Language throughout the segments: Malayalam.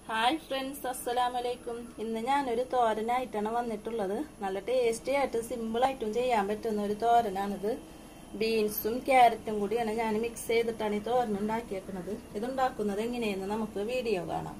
ഹായ് ഫ്രണ്ട്സ് അസ്സലാമലൈക്കും ഇന്ന് ഞാനൊരു തോരനായിട്ടാണ് വന്നിട്ടുള്ളത് നല്ല ടേസ്റ്റി ആയിട്ട് സിമ്പിൾ ആയിട്ടും ചെയ്യാൻ പറ്റുന്ന ഒരു തോരനാണിത് ബീൻസും ക്യാരറ്റും കൂടിയാണ് ഞാൻ മിക്സ് ചെയ്തിട്ടാണ് ഈ തോരൻ ഉണ്ടാക്കിയേക്കുന്നത് ഇതുണ്ടാക്കുന്നത് എങ്ങനെയെന്ന് നമുക്ക് വീഡിയോ കാണാം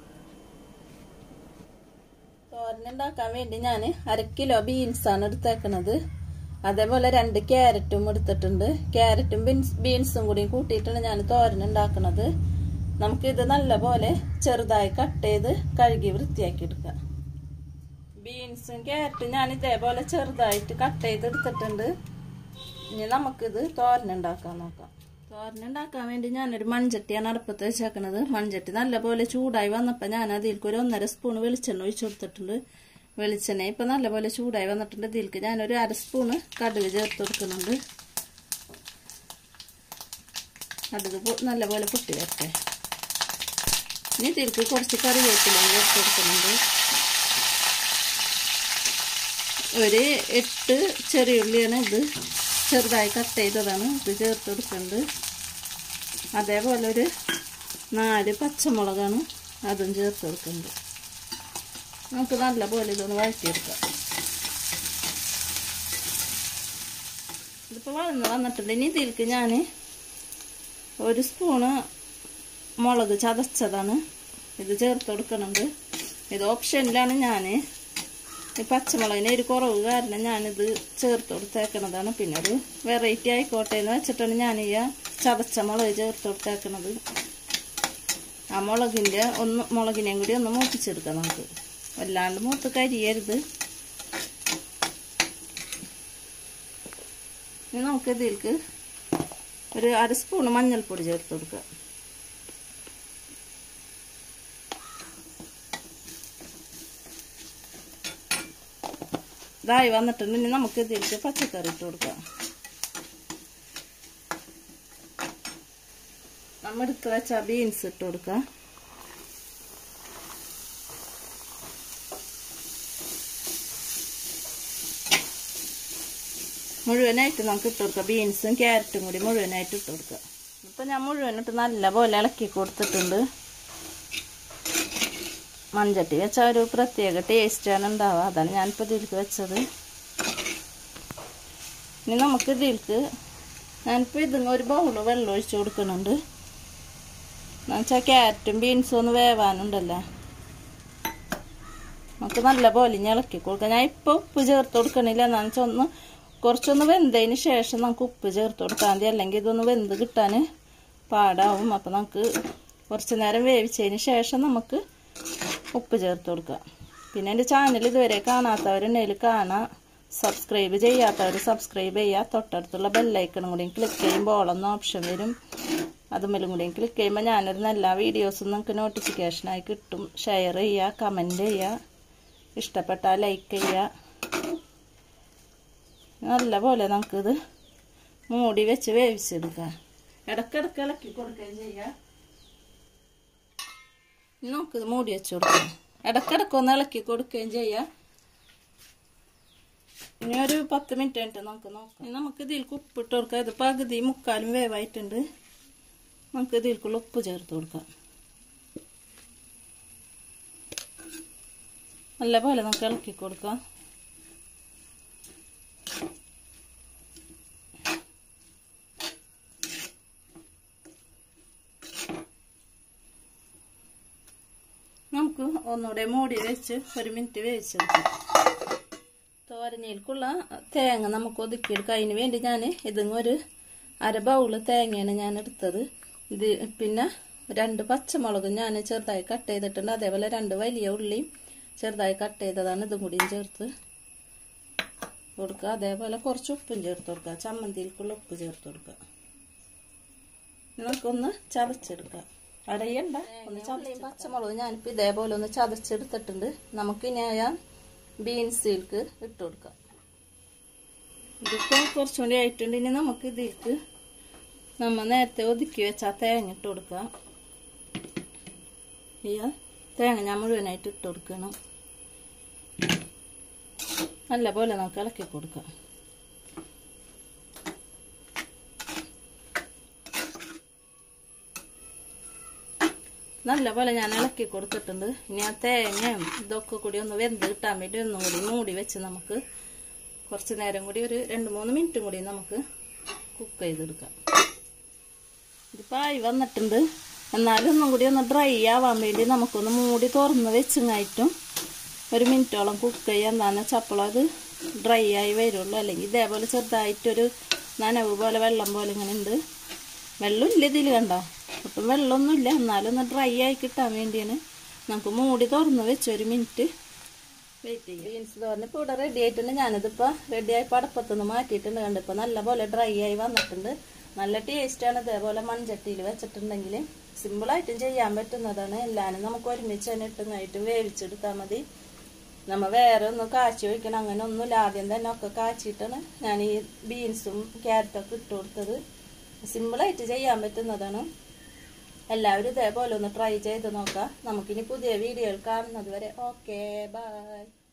തോരൻ ഉണ്ടാക്കാൻ വേണ്ടി ഞാൻ അര കിലോ ബീൻസാണ് എടുത്തേക്കുന്നത് അതേപോലെ രണ്ട് ക്യാരറ്റും എടുത്തിട്ടുണ്ട് ക്യാരറ്റും ബീൻസ് ബീൻസും കൂടി കൂട്ടിയിട്ടാണ് ഞാൻ തോരൻ ഉണ്ടാക്കുന്നത് നമുക്കിത് നല്ലപോലെ ചെറുതായി കട്ട് ചെയ്ത് കഴുകി വൃത്തിയാക്കി എടുക്കാം ബീൻസും ക്യാരറ്റും ഞാൻ ഇതേപോലെ ചെറുതായിട്ട് കട്ട് ചെയ്ത് എടുത്തിട്ടുണ്ട് ഇനി നമുക്കിത് തോരൻ ഉണ്ടാക്കാൻ നോക്കാം തോരൻ ഉണ്ടാക്കാൻ വേണ്ടി ഞാനൊരു മൺചട്ടിയാണ് അടുപ്പത്ത് വെച്ചേക്കണത് മൺചട്ടി നല്ലപോലെ ചൂടായി വന്നപ്പോൾ ഞാൻ അതിലേക്ക് ഒരു ഒന്നര സ്പൂൺ വെളിച്ചെണ്ണ ഒഴിച്ചു കൊടുത്തിട്ടുണ്ട് വെളിച്ചെണ്ണ ഇപ്പം നല്ലപോലെ ചൂടായി വന്നിട്ടുണ്ട് ഇതിലേക്ക് ഞാനൊരു അര സ്പൂണ് കടുക് ചേർത്ത് കൊടുക്കുന്നുണ്ട് കടുക് നല്ലപോലെ പൊട്ടി വരട്ടെ ഇനി ഇതിലേക്ക് കുറച്ച് കറിവേപ്പിലയും ചേർത്ത് കൊടുക്കുന്നുണ്ട് ഒരു എട്ട് ചെറിയുള്ളിയാണ് ഇത് ചെറുതായി കട്ട് ചെയ്തതാണ് ഇത് ചേർത്ത് കൊടുക്കുന്നത് അതേപോലെ ഒരു നാല് പച്ചമുളകാണ് അതും ചേർത്ത് കൊടുക്കുന്നത് നമുക്ക് നല്ലപോലെ ഇതൊന്ന് വഴറ്റിയെടുക്കാം ഇതിപ്പോൾ വളർന്ന് വന്നിട്ടുണ്ട് ഇനി ഇതിലേക്ക് ഞാൻ ഒരു സ്പൂണ് മുളക് ചതച്ചതാണ് ഇത് ചേർത്ത് കൊടുക്കുന്നുണ്ട് ഇത് ഓപ്ഷനിലാണ് ഞാൻ ഈ പച്ചമുളകിന് ഒരു കുറവ് കാരണം ഞാനിത് ചേർത്ത് കൊടുത്തേക്കണതാണ് പിന്നെ ഒരു വെറൈറ്റി ആയിക്കോട്ടെ എന്ന് വെച്ചിട്ടാണ് ഞാൻ ഈ ചതച്ച മുളക് ചേർത്ത് കൊടുത്തേക്കണത് ആ മുളകിൻ്റെ ഒന്ന് മുളകിനെയും കൂടി ഒന്ന് മൂപ്പിച്ചെടുക്കാം നമുക്ക് വല്ലാണ്ട് മൂത്ത് കരിയരുത് ഇനി നമുക്ക് ഇതിലേക്ക് ഒരു അര സ്പൂണ് മഞ്ഞൾപ്പൊടി ചേർത്ത് കൊടുക്കുക ഇതായി വന്നിട്ടുണ്ട് ഇനി നമുക്ക് ഇതിലേക്ക് പച്ചക്കറി ഇട്ട് കൊടുക്കാം നമ്മൾ എടുത്ത് വെച്ച ബീൻസ് ഇട്ട് കൊടുക്കാം മുഴുവനായിട്ട് നമുക്ക് ഇട്ട് കൊടുക്കാം ബീൻസും ക്യാരറ്റും കൂടി മുഴുവനായിട്ട് ഇട്ട് കൊടുക്കുക ഇപ്പം ഞാൻ മുഴുവനായിട്ട് നല്ലപോലെ ഇളക്കി കൊടുത്തിട്ടുണ്ട് മൺചട്ടി വെച്ചാൽ ഒരു പ്രത്യേക ടേസ്റ്റാണ് ഉണ്ടാവുക അതാണ് ഞാനിപ്പോൾ ഇതിലേക്ക് വെച്ചത് ഇനി നമുക്ക് ഇതിലേക്ക് ഞാനിപ്പോൾ ഇതിങ്ങ ഒരു ബൗള് വെള്ളം ഒഴിച്ച് കൊടുക്കുന്നുണ്ട് എന്നുവെച്ചാൽ ക്യാരറ്റും ബീൻസും ഒന്ന് വേവാനുണ്ടല്ലോ നമുക്ക് നല്ല പോലെ ഇനി ഇളക്കി കൊടുക്കാം ഞാൻ ഇപ്പോൾ ഉപ്പ് ചേർത്ത് കൊടുക്കണില്ല എന്നാന്ന് വെച്ചാൽ ഒന്ന് കുറച്ചൊന്ന് വെന്തതിന് ശേഷം നമുക്ക് ഉപ്പ് ചേർത്ത് കൊടുത്താൽ മതി അല്ലെങ്കിൽ ഇതൊന്ന് വെന്ത് കിട്ടാൻ പാടാവും അപ്പോൾ നമുക്ക് കുറച്ച് നേരം വേവിച്ചതിന് ശേഷം നമുക്ക് ഉപ്പ് ചേർത്ത് കൊടുക്കുക പിന്നെ എൻ്റെ ചാനൽ ഇതുവരെ കാണാത്തവരുണ്ടെങ്കിൽ കാണാം സബ്സ്ക്രൈബ് ചെയ്യാത്തവർ സബ്സ്ക്രൈബ് ചെയ്യുക തൊട്ടടുത്തുള്ള ബെല്ലൈക്കണും കൂടി ക്ലിക്ക് ചെയ്യുമ്പോൾ ഓളെന്ന ഓപ്ഷൻ വരും അതുമല്ലും കൂടി ക്ലിക്ക് ചെയ്യുമ്പോൾ ഞാനിരുന്ന എല്ലാ വീഡിയോസും നിങ്ങൾക്ക് നോട്ടിഫിക്കേഷനായി കിട്ടും ഷെയർ ചെയ്യുക കമൻറ്റ് ചെയ്യുക ഇഷ്ടപ്പെട്ടാൽ ലൈക്ക് ചെയ്യുക നല്ല പോലെ നമുക്കിത് മൂടി വെച്ച് വേവിച്ചെടുക്കാം ഇടക്കിടക്ക് ഇളക്കി കൊടുക്കുകയും ചെയ്യാം നമുക്കിത് മൂടി വെച്ച് കൊടുക്കാം ഇടക്കിടക്ക് ഒന്ന് ഇളക്കി കൊടുക്കുകയും ചെയ്യാം ഇനി ഒരു പത്ത് മിനിറ്റ് കഴിഞ്ഞിട്ട് നമുക്ക് നോക്കാം ഇനി നമുക്ക് ഇതിലേക്ക് ഉപ്പിട്ട് കൊടുക്കാം ഇത് പകുതി മുക്കാലും വേവായിട്ടുണ്ട് നമുക്ക് ഇതിലേക്കുള്ള ഉപ്പ് ചേർത്ത് കൊടുക്കാം നല്ല പോലെ നമുക്ക് ഇളക്കി കൊടുക്കാം നമുക്ക് ഒന്നുകൂടെ മൂടി വെച്ച് ഒരു മിനിറ്റ് വേവിച്ചെടുക്കാം തോരനയിലേക്കുള്ള തേങ്ങ നമുക്ക് ഒതുക്കിയെടുക്കാം അതിന് വേണ്ടി ഞാൻ ഇതിങ്ങ ഒരു അര ബൗള് തേങ്ങയാണ് ഞാൻ എടുത്തത് ഇത് പിന്നെ രണ്ട് പച്ചമുളകും ഞാൻ ചെറുതായി കട്ട് ചെയ്തിട്ടുണ്ട് അതേപോലെ രണ്ട് വലിയ ഉള്ളിയും ചെറുതായി കട്ട് ചെയ്തതാണ് ഇതും കൂടിയും ചേർത്ത് കൊടുക്കുക അതേപോലെ കുറച്ച് ഉപ്പും ചേർത്ത് കൊടുക്കുക ചമ്മന്തിയിലേക്കുള്ള ഉപ്പ് ചേർത്ത് കൊടുക്കുക നമുക്കൊന്ന് ചതച്ചെടുക്കാം അടയണ്ട ഒന്ന് ചതയും പച്ചമുളക് ഞാനിപ്പോൾ ഇതേപോലെ ഒന്ന് ചതച്ചെടുത്തിട്ടുണ്ട് നമുക്കിനി ആ ബീൻസിലേക്ക് ഇട്ട് കൊടുക്കാം ഇതിപ്പോൾ കുറച്ചും കൂടി ആയിട്ടുണ്ട് ഇനി നമുക്ക് ഇതിലേക്ക് നമ്മൾ നേരത്തെ ഒതുക്കി വെച്ചാൽ തേങ്ങ ഇട്ട് കൊടുക്കാം ഈ തേങ്ങ ഞാൻ മുഴുവനായിട്ട് ഇട്ട് കൊടുക്കണം നല്ല പോലെ നമുക്ക് ഇളക്കി കൊടുക്കാം നല്ലപോലെ ഞാൻ ഇളക്കി കൊടുത്തിട്ടുണ്ട് ഇനി ആ തേങ്ങയും ഇതൊക്കെ കൂടി ഒന്ന് വെന്ത് കിട്ടാൻ വേണ്ടി ഒന്നും കൂടി മൂടി വെച്ച് നമുക്ക് കുറച്ച് നേരം കൂടി ഒരു രണ്ട് മൂന്ന് മിനിറ്റും കൂടി നമുക്ക് കുക്ക് ചെയ്തെടുക്കാം ഇതിപ്പോൾ ആയി വന്നിട്ടുണ്ട് എന്നാലും ഒന്നും കൂടി ഒന്ന് ഡ്രൈ ആവാൻ വേണ്ടി നമുക്കൊന്ന് മൂടി തുറന്ന് വെച്ചിങ്ങായിട്ടും ഒരു മിനിറ്റോളം കുക്ക് ചെയ്യാൻ എന്താണെന്ന് വെച്ചപ്പോൾ അത് ഡ്രൈ ആയി വരുള്ളൂ അല്ലെങ്കിൽ ഇതേപോലെ ചെറുതായിട്ടൊരു നനവ് പോലെ വെള്ളം പോലെ ഇങ്ങനെ ഉണ്ട് വെള്ളമില്ല ഇതിൽ കണ്ടോ ഒട്ടും വെള്ളമൊന്നുമില്ല എന്നാലും ഒന്ന് ഡ്രൈ ആയി കിട്ടാൻ വേണ്ടിയാണ് നമുക്ക് മൂടി തുറന്ന് വെച്ച് ഒരു മിനിറ്റ് വെയിറ്റ് ചെയ്യും ബീൻസ് തോരൻ ഇപ്പോൾ ഇവിടെ റെഡി ആയിട്ടുണ്ട് ഞാനിതിപ്പോൾ റെഡി ആയി പടപ്പത്തുനിന്ന് മാറ്റിയിട്ടുണ്ട് കണ്ട് ഇപ്പോൾ നല്ല പോലെ ഡ്രൈ ആയി വന്നിട്ടുണ്ട് നല്ല ടേസ്റ്റാണ് ഇതേപോലെ മൺചട്ടിയിൽ വെച്ചിട്ടുണ്ടെങ്കിൽ സിമ്പിളായിട്ടും ചെയ്യാൻ പറ്റുന്നതാണ് എല്ലാവരും നമുക്ക് ഒരുമിച്ച് തന്നെ ഇട്ടുന്നതായിട്ടും വേവിച്ചെടുത്താൽ മതി നമ്മ വേറെ ഒന്നും കാച്ചി വയ്ക്കണം അങ്ങനെ ഒന്നുമില്ല ആദ്യം തന്നെ ഒക്കെ കാച്ചിട്ടാണ് ഞാൻ ഈ ബീൻസും ക്യാരറ്റൊക്കെ ഇട്ട് കൊടുത്തത് സിമ്പിളായിട്ട് ചെയ്യാൻ പറ്റുന്നതാണ് എല്ലാവരും ഇതേപോലെ ഒന്ന് ട്രൈ ചെയ്ത് നോക്കാം നമുക്കിനി പുതിയ വീഡിയോകൾ കാണുന്നത് വരെ ഓക്കെ ബൈ